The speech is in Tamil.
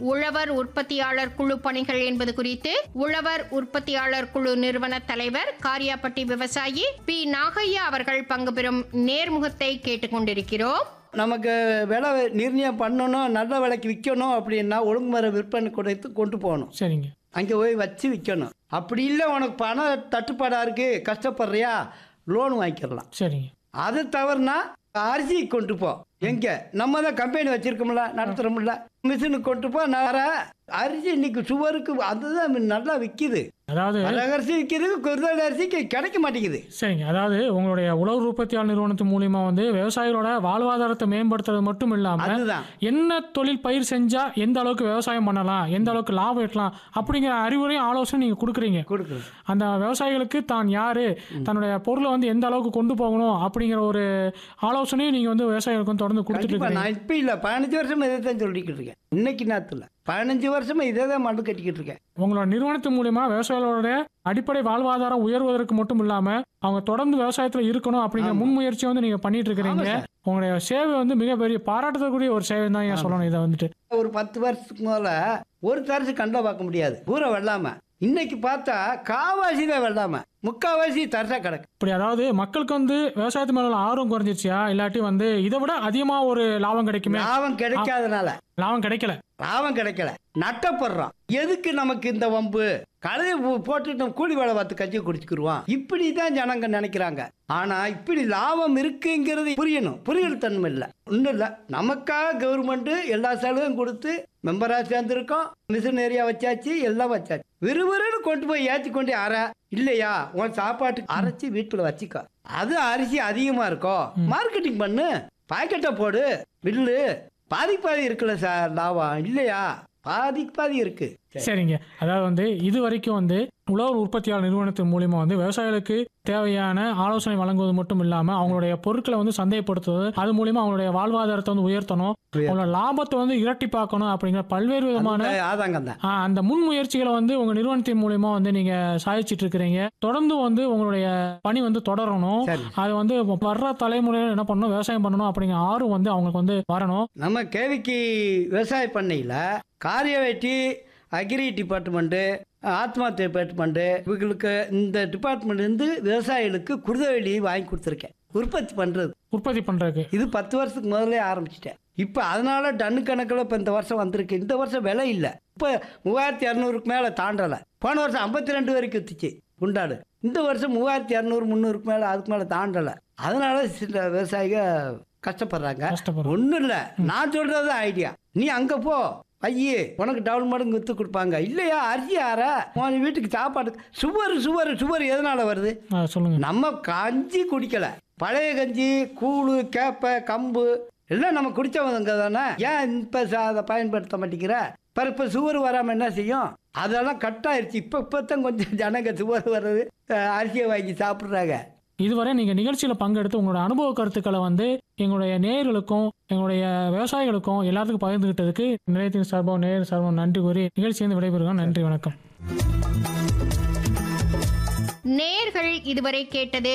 உழவர் உற்பத்தியாளர் குழு பணிகள் என்பது குறித்து உழவர் உற்பத்தியாளர் குழு நிறுவன தலைவர் காரியாப்பட்டி விவசாயி பி நாகையா அவர்கள் பங்கு பெறும் நேர்முகத்தை கேட்டுக்கொண்டிருக்கிறோம் நமக்கு விலை நிர்ணயம் பண்ணணும் நல்ல விலைக்கு விற்கணும் அப்படின்னா ஒழுங்குமுறை விற்பனை கொடுத்து கொண்டு போகணும் சரிங்க அங்கே போய் வச்சு விற்கணும் அப்படி இல்லை உனக்கு பணம் தட்டுப்பாடாக இருக்குது கஷ்டப்படுறியா லோன் வாங்கிக்கிறலாம் சரிங்க அது தவறுனா அரிசி கொண்டு போ எங்க நம்ம தான் கம்பெனி வச்சிருக்கோம்ல நடத்துறோம்ல மிஷினுக்கு கொண்டு போ நான் அரிசி இன்னைக்கு சுவருக்கு அதுதான் நல்லா விற்கிது அதாவது அரிசி விற்கிது குருதல் அரிசிக்கு கிடைக்க மாட்டேங்குது சரிங்க அதாவது உங்களுடைய உழவு உற்பத்தியாளர் நிறுவனத்து மூலியமா வந்து விவசாயிகளோட வாழ்வாதாரத்தை மேம்படுத்துறது மட்டும் இல்லாம அதுதான் என்ன தொழில் பயிர் செஞ்சா எந்த அளவுக்கு விவசாயம் பண்ணலாம் எந்த அளவுக்கு லாபம் ஈட்டலாம் அப்படிங்கிற அறிவுரையும் ஆலோசனை நீங்க கொடுக்குறீங்க கொடுக்குறது அந்த விவசாயிகளுக்கு தான் யாரு தன்னுடைய பொருளை வந்து எந்த அளவுக்கு கொண்டு போகணும் அப்படிங்கிற ஒரு ஆலோசனையும் நீங்க வந்து விவசாயிகளுக்கு வந்து தொடர்ந்து கொடுத்துட்டு கண்டிப்பா இருக்கீங்க நான் இப்போ இல்லை பதினஞ்சு வருஷமா இதை தான் சொல்லிக்கிட்டு இருக்கேன் இன்னைக்கு நேரத்தில் பதினஞ்சு வருஷமா இதே தான் மண்டு கட்டிக்கிட்டு இருக்கேன் உங்களோட நிறுவனத்து மூலியமா விவசாயிகளோட அடிப்படை வாழ்வாதாரம் உயர்வதற்கு மட்டும் இல்லாம அவங்க தொடர்ந்து விவசாயத்துல இருக்கணும் அப்படிங்கிற ஆமா. முன்முயற்சியை வந்து நீங்க பண்ணிட்டு இருக்கிறீங்க ஆமா சார். உங்களுடைய சேவை வந்து மிகப்பெரிய பாராட்டக்கூடிய ஒரு சேவை தான் ஏன் சொல்லணும் இதை வந்துட்டு ஒரு பத்து வருஷத்துக்கு முதல்ல ஒரு தரிசு கண்டா பார்க்க முடியாது பூரா வெள்ளாம இன்னைக்கு பார்த்தா காவாசி தான் வெள்ளாம முக்காவாசி தரிசா கிடக்கு இப்படி அதாவது மக்களுக்கு வந்து விவசாயத்து மேல உள்ள ஆர்வம் குறைஞ்சிருச்சியா இல்லாட்டி வந்து இதை விட அதிகமா ஒரு லாபம் கிடைக்குமே லாபம் கிடைக்காதனால லாபம் கிடைக்கல லாபம் கிடைக்கல நட்டப்படுறோம் எதுக்கு நமக்கு இந்த வம்பு கலையை போ- போட்டு நம்ம கூலி வேலை பார்த்து கஞ்சி குடிச்சுக்கிருவோம் இப்படி தான் ஜனங்க நினைக்கிறாங்க ஆனா இப்படி லாபம் இருக்குங்கிறது புரியணும் புரியல் தன்மை இல்லை ஒன்றும் இல்லை நமக்காக கவர்மெண்ட் எல்லா செலவும் கொடுத்து மெம்பரா சேர்ந்துருக்கோம் மிஷின் ஏரியா வச்சாச்சு எல்லாம் வச்சாச்சு விறுவிறுன்னு கொண்டு போய் ஏற்றி கொண்டு அற இல்லையா உன் சாப்பாட்டுக்கு அரைச்சி வீட்டில் வச்சுக்கோ அது அரிசி அதிகமா இருக்கோ மார்க்கெட்டிங் பண்ணு பாக்கெட்டை போடு வில்லு பாதி பாதி இருக்குல்ல சார் லாபம் இல்லையா பாதிக்கு பாதி இருக்கு சரிங்க அதாவது வந்து இது வரைக்கும் வந்து உழவர் உற்பத்தியாளர் நிறுவனத்தின் மூலியமா வந்து விவசாயிகளுக்கு தேவையான ஆலோசனை வழங்குவது மட்டும் இல்லாம அவங்களுடைய பொருட்களை வந்து சந்தைப்படுத்துவது அது மூலியமா அவங்களுடைய வாழ்வாதாரத்தை வந்து உயர்த்தணும் அவங்களோட லாபத்தை வந்து இரட்டிப்பாக்கணும் அப்படிங்கிற பல்வேறு விதமான ஆதாங்கம் தான் ஆ, அந்த முன்முயற்சிகளை வந்து உங்க நிறுவனத்தின் மூலியமா வந்து நீங்க சாதிச்சிட்டு இருக்கிறீங்க தொடர்ந்து வந்து உங்களுடைய பணி வந்து தொடரணும் சரி அது வந்து வர்ற தலைமுறையில என்ன பண்ணணும் விவசாயம் பண்ணணும் அப்படிங்கிற ஆர்வம் வந்து அவங்களுக்கு வந்து வரணும் நம்ம கேவிக்கு விவசாய பண்ணையில் காரியவேட்டி அக்ரி டிபார்ட்மெண்ட்டு ஆத்மா டிபார்ட்மெண்ட்டு இவங்களுக்கு இந்த டிபார்ட்மெண்ட்லேருந்து விவசாயிகளுக்கு குருதவெளி வாங்கி கொடுத்துருக்கேன் உற்பத்தி பண்ணுறது உற்பத்தி பண்றதுக்கு இது பத்து வருஷத்துக்கு முதல்ல ஆரம்பிச்சிட்டேன் இப்போ அதனால டன்னு கணக்கில் இப்போ இந்த வருஷம் வந்திருக்கு இந்த வருஷம் விலை இல்லை இப்போ மூவாயிரத்தி இரநூறுக்கு மேலே தாண்டலை போன வருஷம் ஐம்பத்தி ரெண்டு வரைக்கும் வித்துச்சு குண்டாடு இந்த வருஷம் மூவாயிரத்தி இரநூறு முந்நூறுக்கு மேலே அதுக்கு மேலே தாண்டலை அதனால சில விவசாயிக கஷ்டப்படுறாங்க கஷ்டப்படுறோம் ஒன்றும் இல்லை நான் சொல்கிறது ஐடியா நீ அங்கே போ ஐயே உனக்கு டவுன் மடங்கு வித்து கொடுப்பாங்க இல்லையா அரிசி ஆற உன் வீட்டுக்கு சாப்பாடு சுவர் சுவர் சுவர் எதனால வருது ஆ, சொல்லுங்க நம்ம கஞ்சி குடிக்கல பழைய கஞ்சி கூழு கேப்பை கம்பு எல்லாம் நம்ம குடிச்சவங்க தானே ஏன் இப்போ அதை பயன்படுத்த மாட்டேங்கிற பிற இப்போ சுவர் வராமல் என்ன செய்யும் அதெல்லாம் கட்டாயிருச்சு இப்போ இப்போ தான் கொஞ்சம் ஜனங்க சுவர் வர்றது அஹ், அரிசியை வாங்கி சாப்பிட்றாங்க இதுவரை நீங்க நிகழ்ச்சியில பங்கெடுத்து உங்களோட அனுபவ கருத்துக்களை வந்து எங்களுடைய நேயர்களுக்கும் எங்களுடைய விவசாயிகளுக்கும் எல்லாத்துக்கும் பகிர்ந்துகிட்டதுக்கு நிலையத்தின் சார்பாக நேயர் சார்பாக நன்றி கூறி நிகழ்ச்சியிலிருந்து விடைபெறுகிறோம் நன்றி வணக்கம் நேர்கள் இதுவரை கேட்டது